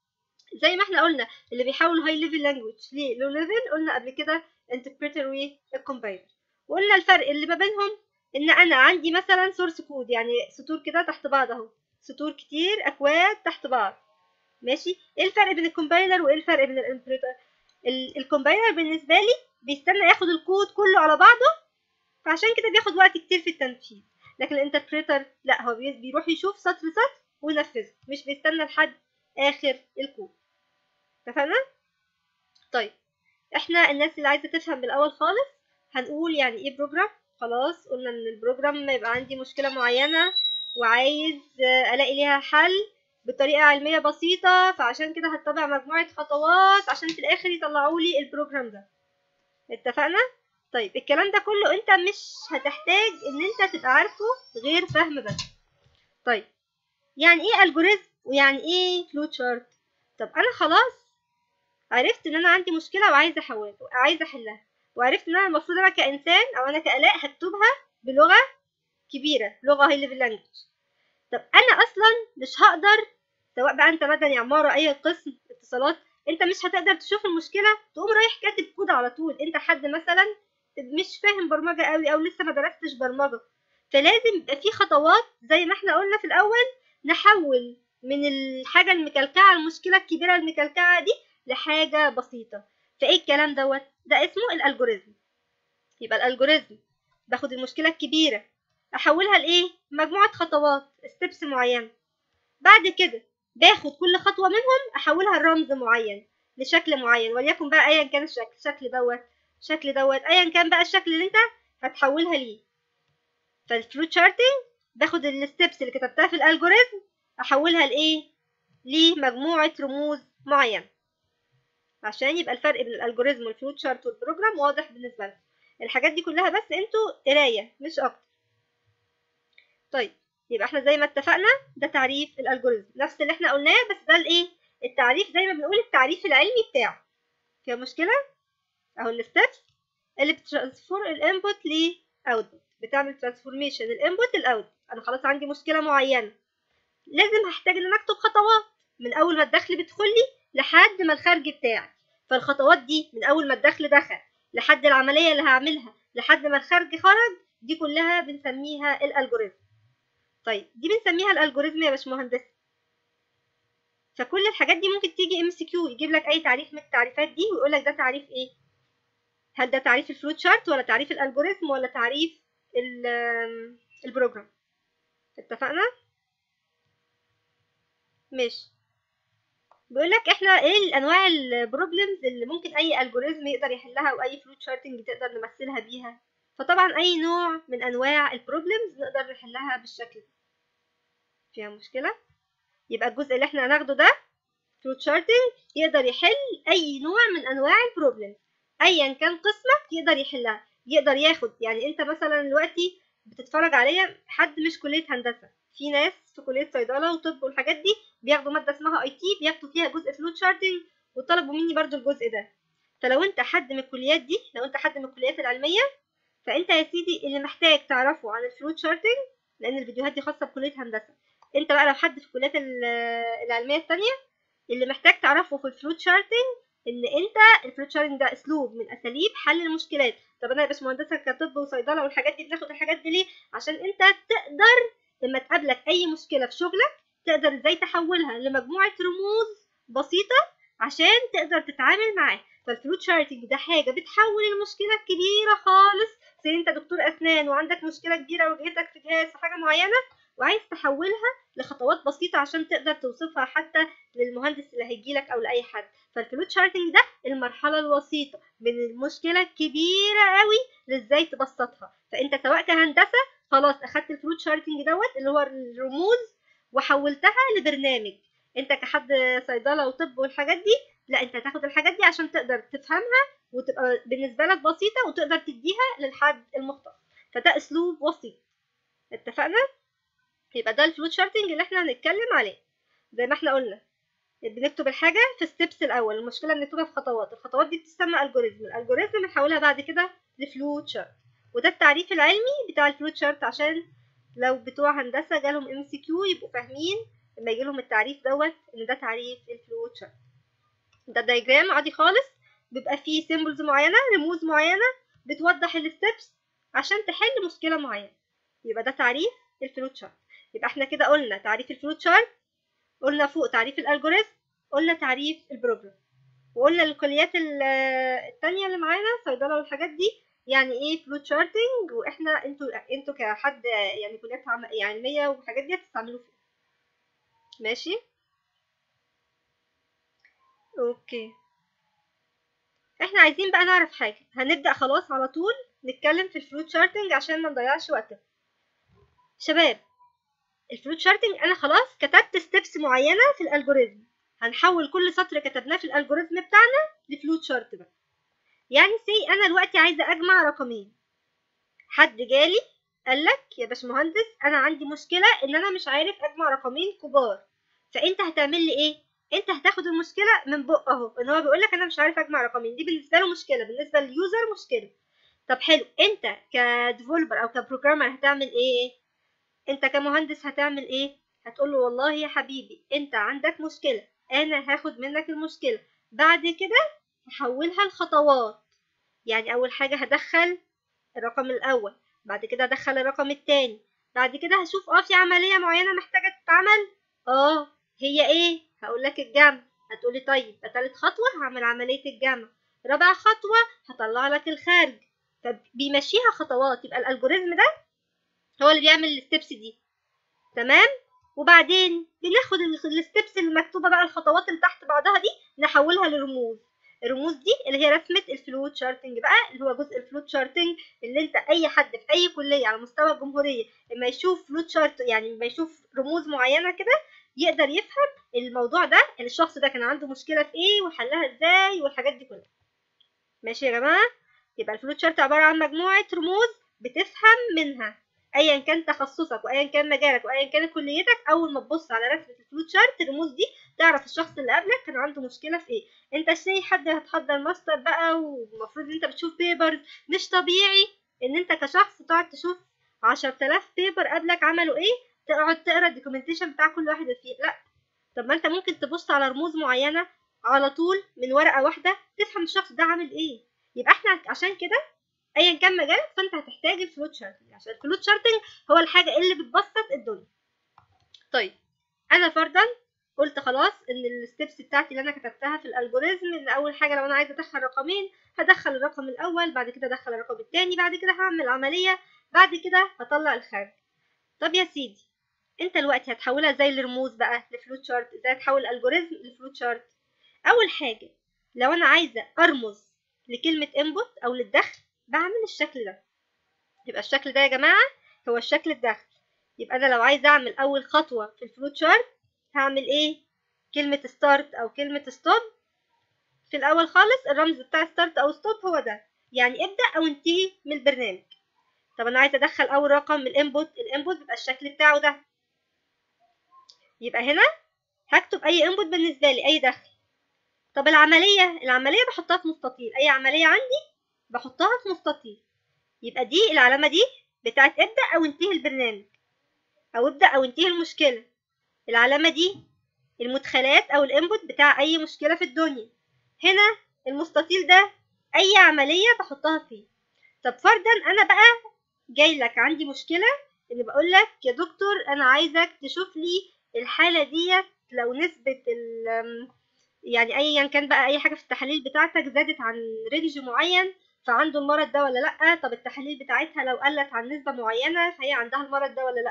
زي ما احنا قلنا اللي بيحول هاي ليفل لانجوج للو ليفل قلنا قبل كده انتربريتر والكومبايلر وقلنا الفرق اللي ما بينهم ان انا عندي مثلا سورس كود يعني سطور كده تحت بعض اهو سطور كتير اكواد تحت بعض ماشي ايه الفرق بين الكومبايلر وايه الفرق بين الانتربريتر الكومبايلر بالنسبه لي بيستنى ياخد الكود كله على بعضه فعشان كده بياخد وقت كتير في التنفيذ لكن الانتربريتر لا هو بيروح يشوف سطر سطر وينفذه مش بيستنى لحد اخر الكود اتفقنا طيب احنا الناس اللي عايزه تفهم من الاول خالص هنقول يعني ايه بروجرام خلاص قلنا ان البروجرام يبقى عندي مشكله معينه وعايز الاقي ليها حل بطريقه علميه بسيطه فعشان كده هتبع مجموعه خطوات عشان في الاخر يطلعوا لي البروجرام ده اتفقنا طيب الكلام ده كله انت مش هتحتاج ان انت تبقى عارفه غير فهم بس طيب يعني ايه الجوريزم ويعني ايه فلوت شارت طب انا خلاص عرفت ان انا عندي مشكله وعايزه احولها وعايزه احلها وعرفت ان انا المفروض انا كانسان او انا كالاء هكتبها بلغه كبيره لغه هاي ليفل لانجوج طب انا اصلا مش هقدر سواء بقى انت مدني عماره اي قسم اتصالات انت مش هتقدر تشوف المشكله تقوم رايح كاتب كود على طول انت حد مثلا مش فاهم برمجه قوي او لسه ما درستش برمجه فلازم يبقى في خطوات زي ما احنا قلنا في الاول نحول من الحاجه المكلكعه المشكله الكبيره المكلكعه دي لحاجه بسيطه فايه الكلام دوت ده اسمه الالجوريزم يبقى الالجوريزم باخد المشكله الكبيره احولها لايه مجموعه خطوات ستيبس معينه بعد كده باخد كل خطوه منهم احولها لرمز معين لشكل معين وليكن بقى ايا كان الشكل الشكل دوت الشكل دوت ايا كان بقى الشكل اللي انت هتحولها ليه فالفلوت شارتنج باخد الستبس اللي كتبتها في الالجوريزم احولها لايه لمجموعه رموز معينه عشان يبقى الفرق بين الالجوريزم والفلوت شارت والبروجرام واضح بالنسبه لكم الحاجات دي كلها بس انتوا قرايه مش اكتر طيب يبقى احنا زي ما اتفقنا ده تعريف الالجوريزم نفس اللي احنا قلناه بس ده الايه التعريف زي ما بنقول التعريف العلمي بتاعه فيها مشكله اهو الستبس اللي بترانسفور الانبوت لاوتبوت بتعمل ترانسفورميشن الانبوت الاوتبوت انا خلاص عندي مشكله معينه لازم هحتاج ان انا اكتب خطوات من اول ما الدخل بيدخل لي لحد ما الخارج بتاعي فالخطوات دي من اول ما الدخل دخل لحد العمليه اللي هعملها لحد ما الخارج خرج دي كلها بنسميها الالجوريزم طيب دي بنسميها الالجوريزم يا باشمهندس فكل الحاجات دي ممكن تيجي ام سي كيو يجيب لك اي تعريف من التعريفات دي ويقول لك ده تعريف ايه هل ده تعريف الفلوت شارت ولا تعريف الالجوريزم ولا تعريف البروجرام اتفقنا ماشي بيقول لك احنا ايه الانواع البروبلمز اللي ممكن اي الجوريزم يقدر يحلها او اي فلوت شارتنج تقدر نمثلها بيها فطبعا اي نوع من انواع البروبلمز نقدر نحلها بالشكل ده فيها مشكله يبقى الجزء اللي احنا هناخده ده فلوت شارتنج يقدر يحل اي نوع من انواع البروبلمز ايا كان قسمك يقدر يحلها يقدر ياخد يعني انت مثلا دلوقتي بتتفرج عليا حد مش كليه هندسه في ناس في كليه صيدله وطب والحاجات دي بياخدوا ماده اسمها اي تي بياخدوا فيها جزء فلوت شارتنج وطلبوا مني برضو الجزء ده فلو انت حد من الكليات دي لو انت حد من الكليات العلميه فانت يا سيدي اللي محتاج تعرفه عن الفلوت شارتنج لان الفيديوهات دي خاصه بكليه هندسه انت بقى لو حد في الكليات العلميه الثانيه اللي محتاج تعرفه في الفلوت شارتنج ان انت الفلوت شارتنج ده اسلوب من اساليب حل المشكلات طب انا يا باشمهندسه كطب وصيدله والحاجات دي بناخد الحاجات دي ليه عشان انت تقدر لما تقابلك اي مشكله في شغلك تقدر ازاي تحولها لمجموعه رموز بسيطه عشان تقدر تتعامل معاها فالفلوت شارتنج ده حاجه بتحول المشكله الكبيره خالص زي انت دكتور اسنان وعندك مشكله كبيره واجهتك في جهاز في حاجه معينه وعايز تحولها لخطوات بسيطه عشان تقدر توصفها حتى للمهندس اللي هيجيلك او لاي حد فالفلو تشارتنج ده المرحله الوسيطه من المشكله الكبيره قوي لازاي تبسطها فانت سواء كهندسه خلاص اخدت الفلو تشارتنج دوت اللي هو الرموز وحولتها لبرنامج انت كحد صيدله وطب والحاجات دي لا انت هتاخد الحاجات دي عشان تقدر تفهمها وتبقى بالنسبه لك بسيطه وتقدر تديها للحد المختص فده اسلوب بسيط اتفقنا يبقى ده الفلو شارتنج اللي احنا هنتكلم عليه زي ما احنا قلنا بنكتب الحاجه في ستيبس الاول المشكله بنكتبها في خطوات الخطوات دي بتسمى الجوريزم الالجوريزم بنحولها بعد كده لفلو شارت وده التعريف العلمي بتاع الفلو شارت عشان لو بتوع هندسه جالهم ام سي كيو يبقوا فاهمين لما يجي لهم التعريف دوت ان ده تعريف الفلو شارت ده دايجرام عادي خالص بيبقى فيه سيمبلز معينه رموز معينه بتوضح الستبس عشان تحل مشكله معينه يبقى ده تعريف الفلو شارت يبقى احنا كده قلنا تعريف الفلو شارت قلنا فوق تعريف الالجوريزم قلنا تعريف البروجرام وقلنا الكليات التانية اللي معانا صيدله والحاجات دي يعني ايه فلو شارتنج واحنا انتوا انتوا كحد يعني كليات علميه والحاجات دي هتستعملوا فيها ماشي اوكي احنا عايزين بقى نعرف حاجه هنبدا خلاص على طول نتكلم في الفلو شارتنج عشان ما نضيعش وقتنا شباب الفلو شارتنج انا خلاص كتبت ستيبس معينه في الالجوريزم هنحول كل سطر كتبناه في الالجوريزم بتاعنا لفلو شارت بقى يعني سي انا دلوقتي عايزه اجمع رقمين حد جالي قال لك يا باشمهندس انا عندي مشكله ان انا مش عارف اجمع رقمين كبار فانت هتعمل لي ايه انت هتاخد المشكله من بق اهو ان هو بيقول لك انا مش عارف اجمع رقمين دي بالنسبه له مشكله بالنسبه لليوزر مشكله طب حلو انت كديفولبر او كبروجرامر هتعمل ايه انت كمهندس هتعمل ايه هتقول له والله يا حبيبي انت عندك مشكله انا هاخد منك المشكله بعد كده هحولها لخطوات يعني اول حاجه هدخل الرقم الاول بعد كده هدخل الرقم التاني بعد كده هشوف اه في عمليه معينه محتاجه تتعمل اه هي ايه هقول لك الجمع هتقولي طيب تالت خطوه هعمل عمليه الجمع رابع خطوه هطلع لك الخارج فبيمشيها خطوات يبقى الالجوريزم ده هو اللي بيعمل الستبس دي تمام وبعدين بناخد الستبس المكتوبه بقى الخطوات اللي تحت بعضها دي نحولها لرموز الرموز دي اللي هي رسمه الفلو تشارتنج بقى اللي هو جزء الفلو تشارتنج اللي انت اي حد في اي كليه على مستوى الجمهوريه لما يشوف فلو تشارت يعني لما يشوف رموز معينه كده يقدر يفهم الموضوع ده ان الشخص ده كان عنده مشكله في ايه وحلها ازاي والحاجات دي كلها ماشي يا جماعه يبقى الفلو تشارت عباره عن مجموعه رموز بتفهم منها ايا كان تخصصك وايا كان مجالك وايا كان كليتك اول ما تبص على رسمه الفلو تشارت الرموز دي تعرف الشخص اللي قبلك كان عنده مشكله في ايه انت شايف حد هتحضر ماستر بقى ومفروض ان انت بتشوف بيبرز مش طبيعي ان انت كشخص تقعد تشوف 10000 بيبر قبلك عملوا ايه تقعد تقرا الدوكيومنتيشن بتاع كل واحد فيه لا طب ما انت ممكن تبص على رموز معينه على طول من ورقه واحده تفهم الشخص ده عامل ايه يبقى احنا عشان كده ايا كان مجالك فانت هتحتاج الفلوت شارتنج عشان الفلوت شارتنج هو الحاجه اللي بتبسط الدنيا طيب انا فرضا قلت خلاص ان الستبس بتاعتي اللي انا كتبتها في الالجوريزم ان اول حاجه لو انا عايزه ادخل رقمين هدخل الرقم الاول بعد كده ادخل الرقم الثاني بعد كده هعمل عمليه بعد كده هطلع الخارج طب يا سيدي انت دلوقتي هتحولها زي الرموز بقى لفلوت شارت ازاي تحول الالجوريزم لفلوت شارت اول حاجه لو انا عايزه ارمز لكلمه انبوت او للدخل بعمل الشكل ده يبقى الشكل ده يا جماعه هو الشكل الدخل يبقى انا لو عايزه اعمل اول خطوه في الفلوت شارت هعمل ايه كلمه ستارت او كلمه ستوب في الاول خالص الرمز بتاع ستارت او ستوب هو ده يعني ابدا او انتهي من البرنامج طب انا عايزه ادخل اول رقم من الانبوت الانبوت بيبقى الشكل بتاعه ده يبقى هنا هكتب اي انبوت بالنسبه لي اي دخل طب العمليه العمليه بحطها في مستطيل اي عمليه عندي بحطها في مستطيل يبقى دي العلامه دي بتاعت ابدا او انتهي البرنامج او ابدا او انتهي المشكله العلامه دي المدخلات او الانبوت بتاع اي مشكله في الدنيا هنا المستطيل ده اي عمليه بحطها فيه طب فرضا انا بقى جاي لك عندي مشكله اللي بقول لك يا دكتور انا عايزك تشوف لي الحاله ديت لو نسبه ال يعني ايا كان بقى اي حاجه في التحاليل بتاعتك زادت عن رينج معين فعنده المرض ده ولا لا طب التحاليل بتاعتها لو قلت عن نسبه معينه فهي عندها المرض ده ولا لا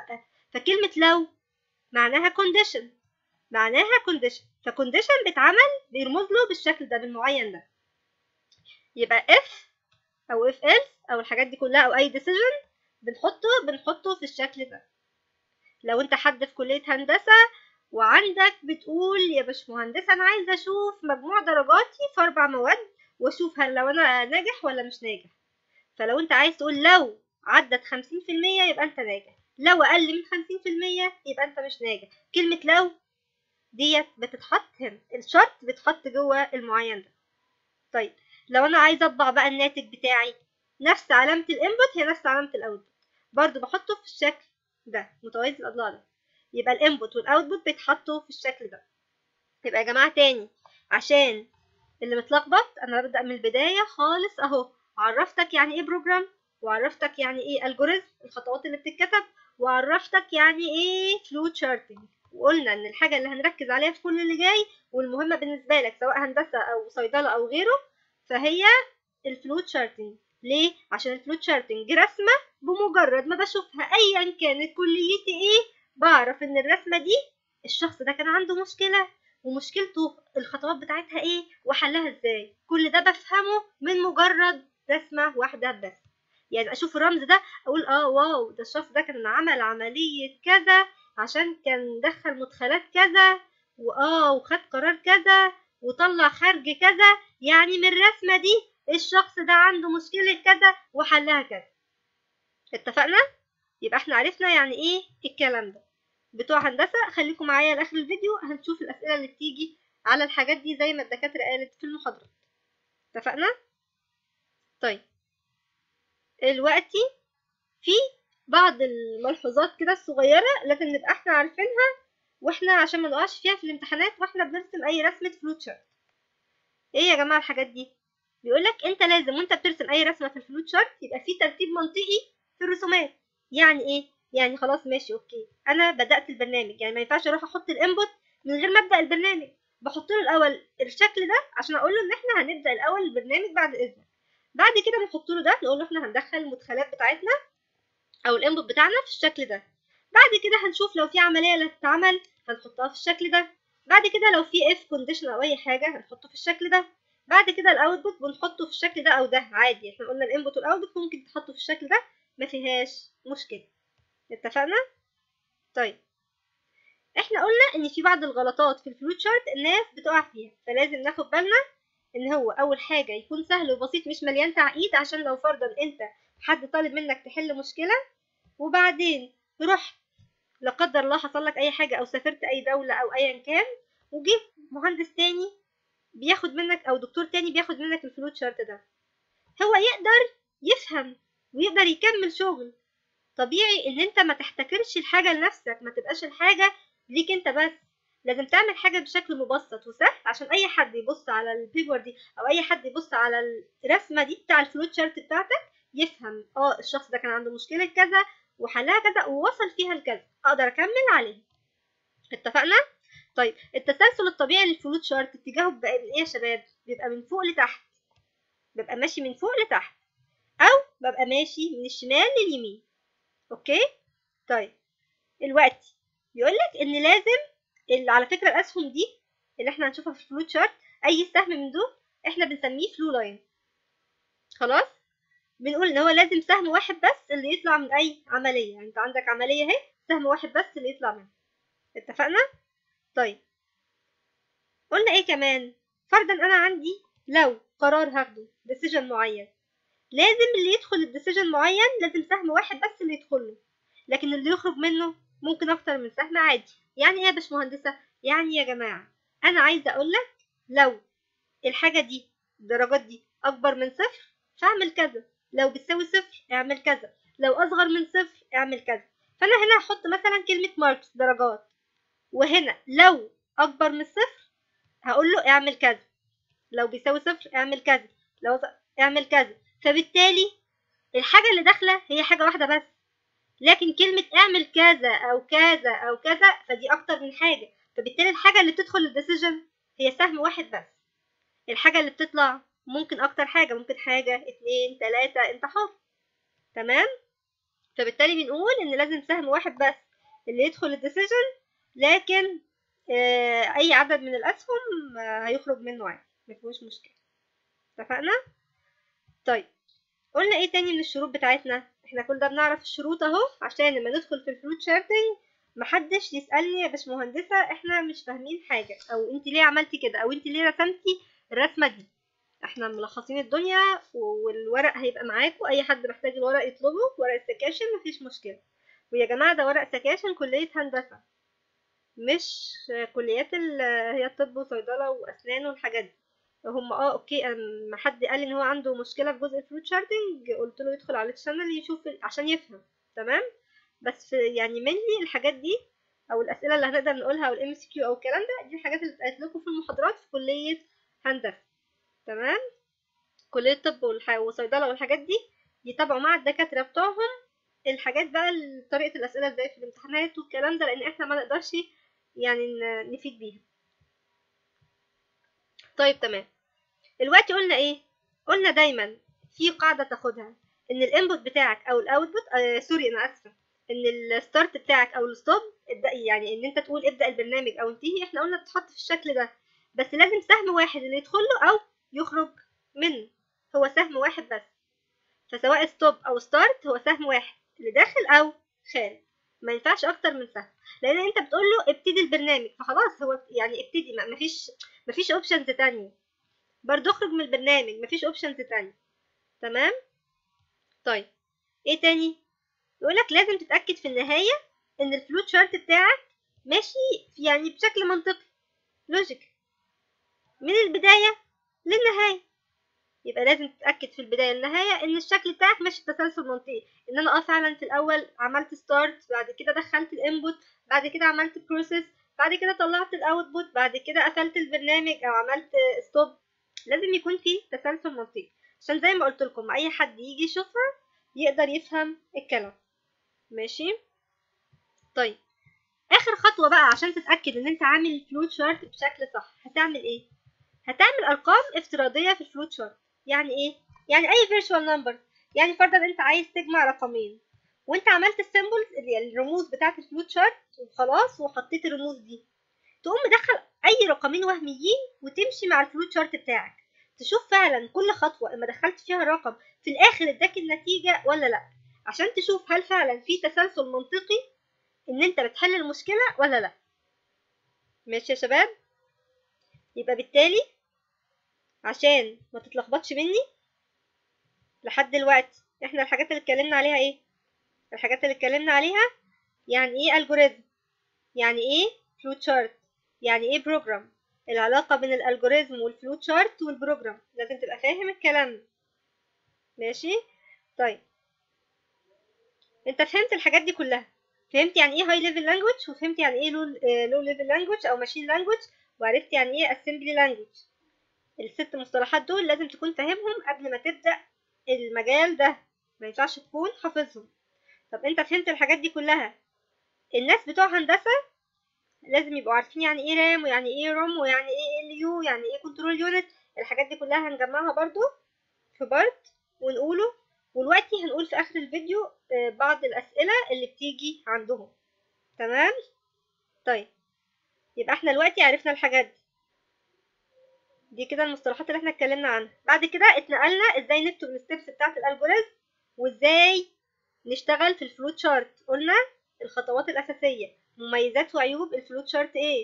فكلمة لو معناها condition معناها condition فcondition بيتعمل بيرمز له بالشكل ده بالمعين ده يبقى if او if else او الحاجات دي كلها او اي decision بنحطه بنحطه في الشكل ده لو انت حد في كلية هندسة وعندك بتقول يا باشمهندسة انا عايزة اشوف مجموع درجاتي في اربع مواد واشوف هل لو انا ناجح ولا مش ناجح فلو انت عايز تقول لو عدت خمسين في المية يبقى انت ناجح لو اقل من خمسين في المية يبقى انت مش ناجح كلمة لو ديت بتتحط هنا الشرط بيتحط جوه المعين ده طيب لو انا عايزه اطبع بقى الناتج بتاعي نفس علامه الانبوت هي نفس علامه الاوتبوت برضو بحطه في الشكل ده متوازي الاضلاع ده يبقى الانبوت والاوتبوت بيتحطوا في الشكل ده يبقى يا جماعه تاني عشان اللي متلخبط انا ببدا من البدايه خالص اهو عرفتك يعني ايه بروجرام وعرفتك يعني ايه الجوريزم الخطوات اللي بتتكتب وعرفتك يعني ايه فلو تشارتنج وقلنا ان الحاجه اللي هنركز عليها في كل اللي جاي والمهمه بالنسبه لك سواء هندسه او صيدله او غيره فهي الفلو تشارتنج ليه عشان الفلو تشارتنج رسمه بمجرد ما بشوفها ايا كانت كليتي ايه بعرف ان الرسمه دي الشخص ده كان عنده مشكله ومشكلته الخطوات بتاعتها ايه وحلها ازاي كل ده بفهمه من مجرد رسمه واحده بس يعني اشوف الرمز ده اقول اه واو ده الشخص ده كان عمل عمليه كذا عشان كان دخل مدخلات كذا واه وخد قرار كذا وطلع خرج كذا يعني من الرسمه دي الشخص ده عنده مشكله كذا وحلها كذا اتفقنا يبقى احنا عرفنا يعني ايه الكلام ده بتوع هندسه خليكم معايا لاخر الفيديو هنشوف الاسئله اللي بتيجي على الحاجات دي زي ما الدكاتره قالت في المحاضرات اتفقنا طيب دلوقتي في بعض الملحوظات كده الصغيرة لازم نبقى احنا عارفينها واحنا عشان ما نقعش فيها في الامتحانات واحنا بنرسم اي رسمة فلوت ايه يا جماعة الحاجات دي بيقولك انت لازم وانت بترسم اي رسمة في الفلوت شارت يبقى في ترتيب منطقي في الرسومات يعني ايه يعني خلاص ماشي اوكي انا بدأت البرنامج يعني ما ينفعش اروح احط الانبوت من غير ما ابدأ البرنامج بحط له الاول الشكل ده عشان اقول له ان احنا هنبدأ الاول البرنامج بعد اذنك بعد كده بنحط له ده نقول له احنا هندخل المدخلات بتاعتنا او الانبوت بتاعنا في الشكل ده بعد كده هنشوف لو في عمليه اللي هتتعمل هنحطها في الشكل ده بعد كده لو في اف كونديشن او اي حاجه هنحطه في الشكل ده بعد كده الاوتبوت بنحطه في الشكل ده او ده عادي احنا قلنا الانبوت والاوتبوت ممكن تحطه في الشكل ده ما فيهاش مشكله اتفقنا طيب احنا قلنا ان في بعض الغلطات في الفلوت شارت الناس بتقع فيها فلازم ناخد بالنا ان هو اول حاجه يكون سهل وبسيط مش مليان تعقيد عشان لو فرضا انت حد طالب منك تحل مشكله وبعدين رحت لا قدر الله حصل لك اي حاجه او سافرت اي دوله او ايا كان وجه مهندس تاني بياخد منك او دكتور تاني بياخد منك الفلوت شارت ده هو يقدر يفهم ويقدر يكمل شغل طبيعي ان انت ما تحتكرش الحاجه لنفسك ما تبقاش الحاجه ليك انت بس لازم تعمل حاجه بشكل مبسط وسهل عشان اي حد يبص على البيبر دي او اي حد يبص على الرسمه دي بتاع الفلوت شارت بتاعتك يفهم اه الشخص ده كان عنده مشكله كذا وحلها كذا ووصل فيها لكذا اقدر اكمل عليه اتفقنا طيب التسلسل الطبيعي للفلوت شارت اتجاهه بيبقى ايه يا شباب بيبقى من فوق لتحت ببقى ماشي من فوق لتحت او ببقى ماشي من الشمال لليمين اوكي طيب دلوقتي بيقول لك ان لازم اللي على فكره الاسهم دي اللي احنا هنشوفها في الفلوت شارت اي سهم من دول احنا بنسميه فلو لاين خلاص بنقول ان هو لازم سهم واحد بس اللي يطلع من اي عمليه يعني انت عندك عمليه اهي سهم واحد بس اللي يطلع منها اتفقنا طيب قلنا ايه كمان فرضا انا عندي لو قرار هاخده ديسيجن معين لازم اللي يدخل الديسيجن معين لازم سهم واحد بس اللي يدخل له لكن اللي يخرج منه ممكن اكتر من سهم عادي يعني ايه يا باشمهندسه يعني يا جماعه انا عايزه اقول لك لو الحاجه دي الدرجات دي اكبر من صفر فاعمل كذا لو بتساوي صفر اعمل كذا لو اصغر من صفر اعمل كذا فانا هنا هحط مثلا كلمه ماركس درجات وهنا لو اكبر من صفر هقول له اعمل كذا لو بيساوي صفر اعمل كذا لو اعمل كذا فبالتالي الحاجه اللي داخله هي حاجه واحده بس لكن كلمة اعمل كذا أو كذا أو كذا فدي أكتر من حاجة فبالتالي الحاجة اللي بتدخل الديسيجن هي سهم واحد بس الحاجة اللي بتطلع ممكن أكتر حاجة ممكن حاجة اتنين تلاتة أنت حر تمام فبالتالي بنقول إن لازم سهم واحد بس اللي يدخل الديسيجن لكن آه، اي عدد من الاسهم آه، هيخرج منه عادي مفيهوش مشكله اتفقنا طيب قلنا ايه تاني من الشروط بتاعتنا احنا كل ده بنعرف الشروط اهو عشان لما ندخل في الفلوت شارتنج محدش يسالني يا باشمهندسه احنا مش فاهمين حاجه او انت ليه عملتي كده او انت ليه رسمتي الرسمه دي احنا ملخصين الدنيا والورق هيبقى معاكم اي حد محتاج الورق يطلبه ورق السكاشن مفيش مشكله ويا جماعه ده ورق سكاشن كليه هندسه مش كليات ال- هي الطب وصيدله واسنان والحاجات دي هم اه اوكي اما حد قال ان هو عنده مشكله في جزء الفروت شارتنج قلت له يدخل على الشانل يشوف ال- عشان يفهم تمام بس في يعني مني الحاجات دي او الاسئله اللي هنقدر نقولها او الام سي كيو او الكلام ده دي الحاجات اللي اتقالت لكم في المحاضرات في كليه هندسه تمام كليه الطب والح- وصيدله والحاجات دي يتابعوا مع الدكاتره بتوعهم الحاجات بقى ال- طريقه الاسئله ازاي في الامتحانات والكلام ده لان احنا ما نقدرش يعني ن- نفيد بيها طيب تمام دلوقتي قلنا ايه قلنا دايما في قاعده تاخدها ان الانبوت بتاعك او الاوتبوت آه سوري انا اسفه ان الستارت بتاعك او الستوب يعني ان انت تقول ابدا البرنامج او انتهي احنا قلنا بتتحط في الشكل ده بس لازم سهم واحد اللي يدخل له او يخرج منه هو سهم واحد بس فسواء ستوب او ستارت هو سهم واحد اللي داخل او خارج ما ينفعش اكتر من سهم لان انت بتقول له ابتدي البرنامج فخلاص هو يعني ابتدي ما- مفيش مفيش اوبشنز تانية برضه اخرج من البرنامج مفيش اوبشنز تانية تمام طيب ايه تاني يقولك لازم تتاكد في النهايه ان الفلوت شارت بتاعك ماشي يعني بشكل منطقي لوجيك من البدايه للنهايه يبقى لازم تتاكد في البدايه للنهايه ان الشكل بتاعك ماشي بتسلسل منطقي ان انا اه فعلا في الاول عملت ستارت بعد كده دخلت الانبوت بعد كده عملت بروسيس بعد كده طلعت الاوتبوت بعد كده قفلت البرنامج او عملت ستوب لازم يكون في تسلسل منطقي عشان زي ما قلت لكم اي حد يجي يشوفها يقدر يفهم الكلام ماشي طيب اخر خطوه بقى عشان تتاكد ان انت عامل الفلوت شارت بشكل صح هتعمل ايه هتعمل ارقام افتراضيه في الفلوت شارت يعني ايه يعني اي فيرتشوال نمبر يعني فرضا انت عايز تجمع رقمين وانت عملت السيمبلز اللي هي الرموز بتاعه الفلوت شارت وخلاص وحطيت الرموز دي تقوم مدخل اي رقمين وهميين وتمشي مع الفلوت شارت بتاعك تشوف فعلا كل خطوه اما دخلت فيها رقم في الاخر اداك النتيجه ولا لا عشان تشوف هل فعلا في تسلسل منطقي ان انت بتحل المشكله ولا لا ماشي يا شباب يبقى بالتالي عشان ما تتلخبطش مني لحد دلوقتي احنا الحاجات اللي اتكلمنا عليها ايه الحاجات اللي اتكلمنا عليها يعني ايه الجوريزم يعني ايه فلوت شارت يعني ايه بروجرام العلاقه بين الالجوريزم والفلوت شارت والبروجرام لازم تبقى فاهم الكلام ده ماشي طيب انت فهمت الحاجات دي كلها فهمت يعني ايه هاي ليفل لانجوج وفهمت يعني ايه لو ليفل لانجوج او ماشين لانجوج وعرفت يعني ايه اسمبلي لانجوج الست مصطلحات دول لازم تكون فاهمهم قبل ما تبدا المجال ده ما ينفعش تكون حافظهم طب انت فهمت الحاجات دي كلها الناس بتوع هندسه لازم يبقوا عارفين يعني ايه رام ويعني ايه روم ويعني ايه ال يو يعني ايه كنترول يونت الحاجات دي كلها هنجمعها برضو في بارت ونقوله ودلوقتي هنقول في اخر الفيديو آه، بعض الاسئله اللي بتيجي عندهم تمام طيب يبقى احنا دلوقتي عرفنا الحاجات دي دي كده المصطلحات اللي احنا اتكلمنا عنها بعد كده اتنقلنا ازاي نكتب الستبس بتاعه الالجوريزم وازاي نشتغل في الفلوت شارت قلنا الخطوات الاساسيه مميزات وعيوب الفلوت شارت ايه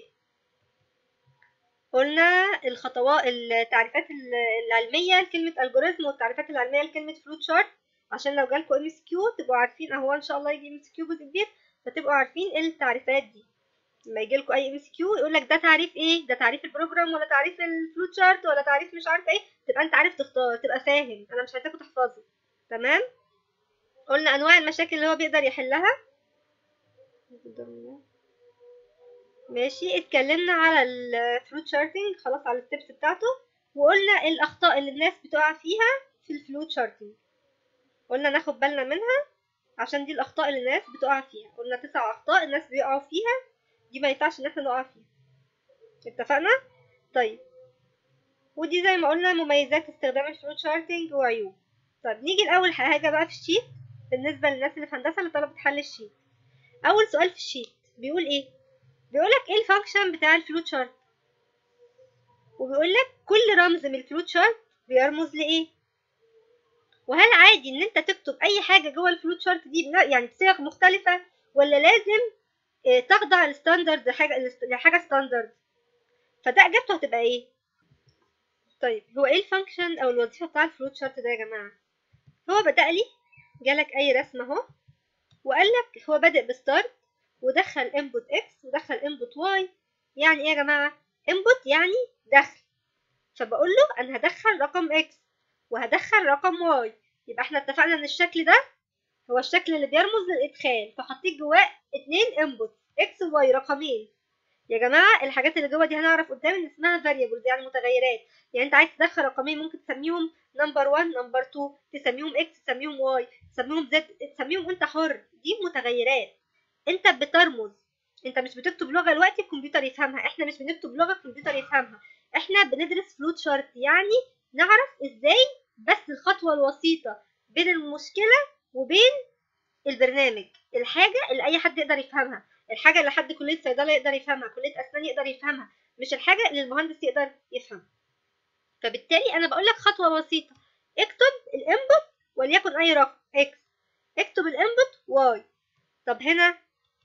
قلنا الخطوات التعريفات ال- العلميه لكلمه الجوريزم والتعريفات العلميه لكلمه فلوت شارت عشان لو جالكوا ام اس كيو تبقوا عارفين اهو ان شاء الله يجي ام اس كيو جزء كبير فتبقوا عارفين ايه التعريفات دي لما يجي لكم اي ام اس كيو يقول لك ده تعريف ايه ده تعريف البروجرام ولا تعريف الفلوت شارت ولا تعريف مش عارف ايه تبقى انت عارف تختار تبقى فاهم انا مش عايزاكم تحفظوا تمام قلنا انواع المشاكل اللي هو بيقدر يحلها ماشي اتكلمنا على الفلوت شارتنج خلاص على الستبس بتاعته وقلنا ايه الاخطاء اللي الناس بتقع فيها في الفلوت شارتنج قلنا ناخد بالنا منها عشان دي الاخطاء اللي الناس بتقع فيها قلنا تسع اخطاء الناس بيقعوا فيها دي ما ينفعش ان احنا نقع فيها اتفقنا طيب ودي زي ما قلنا مميزات استخدام الفلوت شارتنج وعيوب طيب نيجي الاول حاجه بقى في الشيت بالنسبه للناس اللي في هندسه اللي طلبت حل الشيت اول سؤال في الشيت بيقول ايه بيقول لك ايه الفانكشن بتاع الفلوت شارت وبيقول لك كل رمز من الفلوت شارت بيرمز لايه وهل عادي ان انت تكتب اي حاجه جوه الفلوت شارت دي يعني بصيغ مختلفه ولا لازم تخضع للستاندرد لحاجه لحاجه ستاندرد فده اجابته هتبقى ايه طيب هو ايه الفانكشن او الوظيفه بتاع الفلوت شارت ده يا جماعه هو بدا لي جالك اي رسمه اهو وقال لك هو بادئ بستارت ودخل انبوت اكس ودخل انبوت واي يعني ايه يا جماعه انبوت يعني دخل فبقول له انا هدخل رقم اكس وهدخل رقم واي يبقى احنا اتفقنا ان الشكل ده هو الشكل اللي بيرمز للادخال فحطيت جواه اتنين انبوت اكس وواي رقمين يا جماعه الحاجات اللي جوه دي هنعرف قدام ان اسمها فاريبلز يعني متغيرات يعني انت عايز تدخل رقمين ممكن تسميهم نمبر 1 نمبر 2 تسميهم اكس تسميهم واي تسميهم زد تسميهم انت حر دي متغيرات انت بترمز انت مش بتكتب لغه دلوقتي الكمبيوتر يفهمها احنا مش بنكتب لغه الكمبيوتر يفهمها احنا بندرس فلوت شارت يعني نعرف ازاي بس الخطوه الوسيطه بين المشكله وبين البرنامج الحاجه اللي اي حد يقدر يفهمها الحاجه اللي حد كليه صيدله يقدر يفهمها كليه اسنان يقدر يفهمها مش الحاجه اللي المهندس يقدر يفهمها فبالتالي انا بقول لك خطوه بسيطه اكتب الانبوت وليكن اي رقم اكس اكتب الانبوت واي طب هنا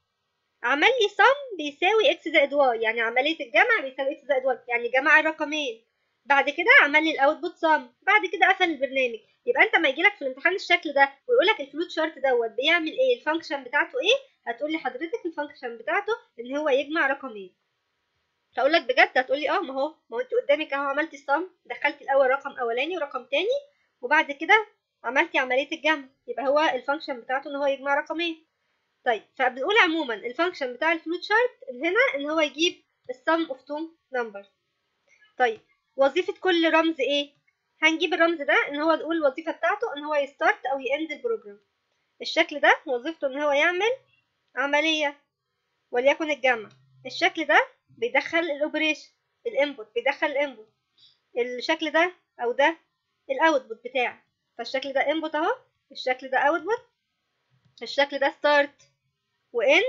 عمل لي صم بيساوي اكس زائد واي يعني عمليه الجمع بيساوي اكس زائد واي يعني جمع الرقمين بعد كده عمل لي الاوتبوت صم بعد كده قفل البرنامج يبقى انت ما يجيلك في الامتحان الشكل ده ويقول لك الفلوت شارت دوت بيعمل ايه الفانكشن بتاعته ايه هتقول لي حضرتك الفانكشن بتاعته ان هو يجمع رقمين هقول لك بجد هتقول لي اه ما هو ما هو انت قدامك اهو عملتي صم دخلتي الاول رقم اولاني ورقم تاني وبعد كده عملتي عمليه الجمع يبقى هو الفانكشن بتاعته ان هو يجمع رقمين طيب فبنقول عموما الفانكشن بتاع الفلوت شارت هنا ان هو يجيب السم اوف تو نمبرز طيب وظيفه كل رمز ايه هنجيب الرمز ده ان هو نقول الوظيفه بتاعته ان هو يستارت او يند البروجرام الشكل ده وظيفته ان هو يعمل عمليه وليكن الجمع الشكل ده بيدخل الاوبريشن الانبوت بيدخل الانبوت الشكل ده او ده الاوتبوت بتاعي فالشكل ده انبوت اهو الشكل ده اوتبوت الشكل ده ستارت وان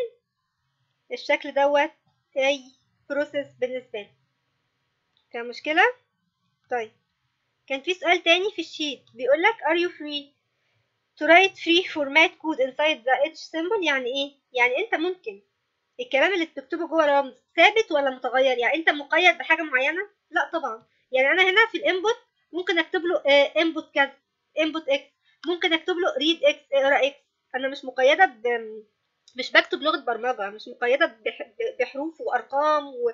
الشكل دوت اي بروسيس بالنسبه لي كان مشكله طيب كان في سؤال تاني في الشيت بيقول لك are you free to write free format code inside the each symbol يعني ايه يعني انت ممكن الكلام اللي بتكتبه جوه الرمز ثابت ولا متغير يعني انت مقيد بحاجه معينه لا طبعا يعني انا هنا في الانبوت ممكن اكتب له انبوت كذا انبوت اكس ممكن اكتب له ريد اكس اقرا اكس انا مش مقيده ب مش بكتب لغه برمجه مش مقيده بحروف وارقام و...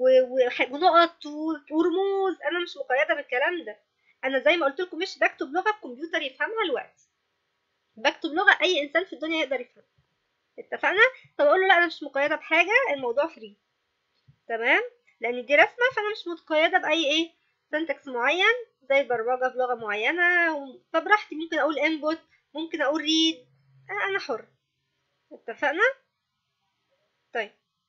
ونقط ورموز انا مش مقيده بالكلام ده انا زي ما قلت لكم مش بكتب لغه الكمبيوتر يفهمها الوقت بكتب لغه اي انسان في الدنيا يقدر يفهمها اتفقنا طب اقول له لا انا مش مقيده بحاجه الموضوع فري تمام لان دي رسمه فانا مش متقيده باي ايه سنتكس معين زي البرمجه في لغه معينه فبراحتي ممكن اقول انبوت ممكن اقول ريد انا حر اتفقنا طيب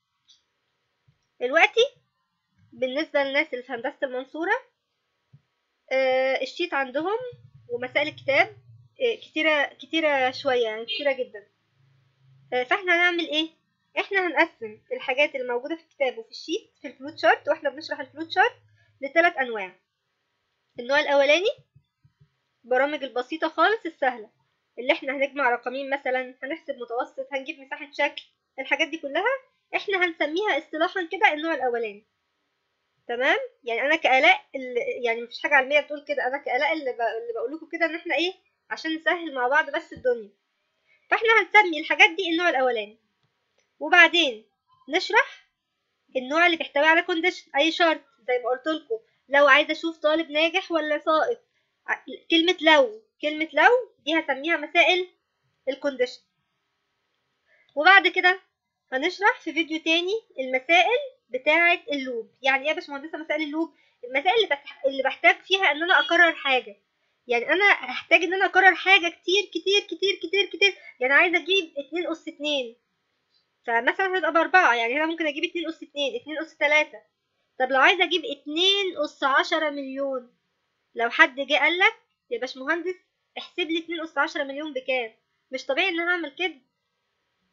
دلوقتي بالنسبه للناس اللي في هندسه المنصوره آه الشيت عندهم ومسائل الكتاب آه كتيره كتيره شويه يعني كتيره جدا آه فاحنا هنعمل ايه احنا هنقسم الحاجات اللي موجوده في الكتاب وفي الشيت في الفلوت شارت واحنا بنشرح الفلوت شارت لثلاث انواع النوع الاولاني برامج البسيطه خالص السهله اللي احنا هنجمع رقمين مثلا هنحسب متوسط هنجيب مساحه شكل الحاجات دي كلها احنا هنسميها اصطلاحا كده النوع الاولاني تمام يعني انا كالاء يعني مفيش حاجه علميه بتقول كده انا كالاء اللي, ب... اللي بقول لكم كده ان احنا ايه عشان نسهل مع بعض بس الدنيا فاحنا هنسمي الحاجات دي النوع الاولاني وبعدين نشرح النوع اللي بيحتوي على كونديشن اي شرط زي ما قلت لكم لو عايزه اشوف طالب ناجح ولا ساقط كلمه لو كلمه لو دي هسميها مسائل الكونديشن وبعد كده هنشرح في فيديو تاني المسائل بتاعه اللوب يعني ايه يا باشمهندسه مسائل اللوب المسائل اللي, بتح... اللي بحتاج فيها ان انا اكرر حاجه يعني انا هحتاج ان انا اكرر حاجه كتير كتير كتير كتير كتير يعني عايزه اجيب 2 اس 2 فمثلا هتبقى باربعة يعني هنا ممكن اجيب 2 اس 2 2 اس 3 طب لو عايزه اجيب 2 اس 10 مليون لو حد جه قال لك يا باشمهندس احسب لي 2 اس 10 مليون بكام مش طبيعي ان انا اعمل كده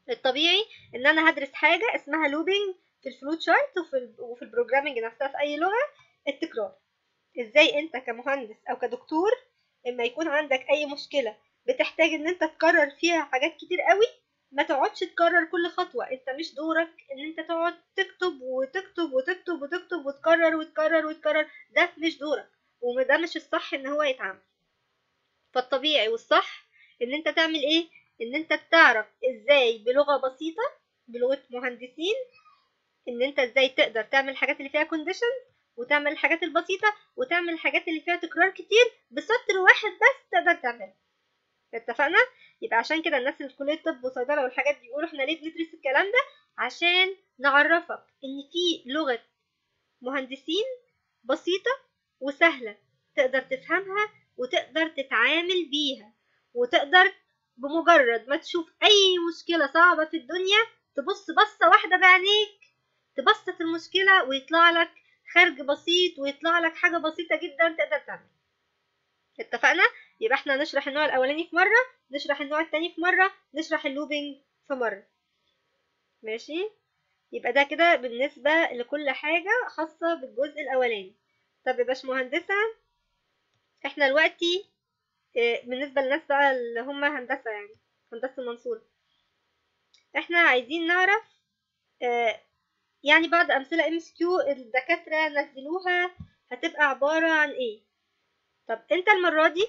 الطبيعي ان انا هدرس حاجه اسمها لوبينج في الفلوت شارت وفي ال وفي البروجرامنج نفسها في اي لغه التكرار ازاي انت كمهندس او كدكتور اما يكون عندك اي مشكله بتحتاج ان انت تكرر فيها حاجات كتير قوي ما تقعدش تكرر كل خطوه انت مش دورك ان انت تقعد تكتب وتكتب وتكتب وتكتب وتكرر وتكرر وتكرر ده مش دورك وده مش الصح ان هو يتعمل فالطبيعي والصح ان انت تعمل ايه ان انت تعرف ازاي بلغه بسيطه بلغه مهندسين ان انت ازاي تقدر تعمل الحاجات اللي فيها كونديشن وتعمل الحاجات البسيطه وتعمل الحاجات اللي فيها تكرار كتير بسطر واحد بس تقدر تعملها اتفقنا يبقى عشان كده الناس اللي في كليه طب وصيدله والحاجات دي يقولوا احنا ليه بندرس الكلام ده عشان نعرفك ان في لغه مهندسين بسيطه وسهله تقدر تفهمها وتقدر تتعامل بيها وتقدر بمجرد ما تشوف اي مشكله صعبه في الدنيا تبص بصه واحده بعينيك تبسط المشكله ويطلع لك خرج بسيط ويطلع لك حاجه بسيطه جدا تقدر تعملها اتفقنا يبقى احنا نشرح النوع الاولاني في مره نشرح النوع التاني في مره نشرح اللوبينج في مره ماشي يبقى ده كده بالنسبه لكل حاجه خاصه بالجزء الاولاني طب يا باشمهندسه احنا دلوقتي بالنسبه للناس بقى اللي هم هندسه يعني هندسه المنصوره احنا عايزين نعرف يعني بعض امثله ام اس كيو الدكاتره نزلوها هتبقى عباره عن ايه طب انت المره دي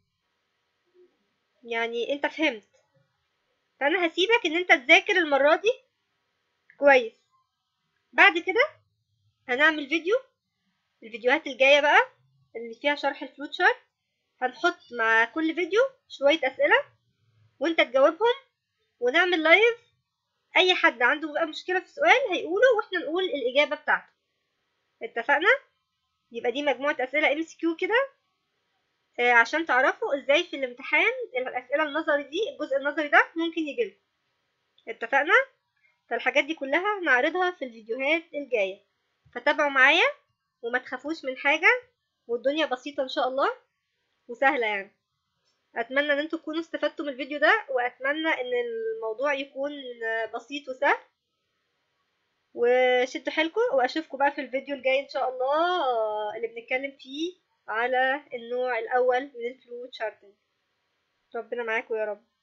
يعني انت فهمت فانا هسيبك ان انت تذاكر المره دي كويس بعد كده هنعمل فيديو الفيديوهات الجايه بقى اللي فيها شرح الفلوت شارت هنحط مع كل فيديو شويه اسئله وانت تجاوبهم ونعمل لايف اي حد عنده بقى مشكله في السؤال هيقوله واحنا نقول الاجابه بتاعته اتفقنا يبقى دي مجموعه اسئله ام سي كيو كده آه عشان تعرفوا ازاي في الامتحان الاسئله النظري دي الجزء النظري ده ممكن يجيلكم اتفقنا فالحاجات دي كلها هنعرضها في الفيديوهات الجايه فتابعوا معايا وما تخافوش من حاجه والدنيا بسيطه ان شاء الله وسهله يعني اتمنى ان انتوا تكونوا استفدتوا من الفيديو ده واتمنى ان الموضوع يكون بسيط وسهل وشدوا حيلكم واشوفكم بقى في الفيديو الجاي ان شاء الله اللي بنتكلم فيه على النوع الاول من الفلوت شارتنج ربنا معاكم يا رب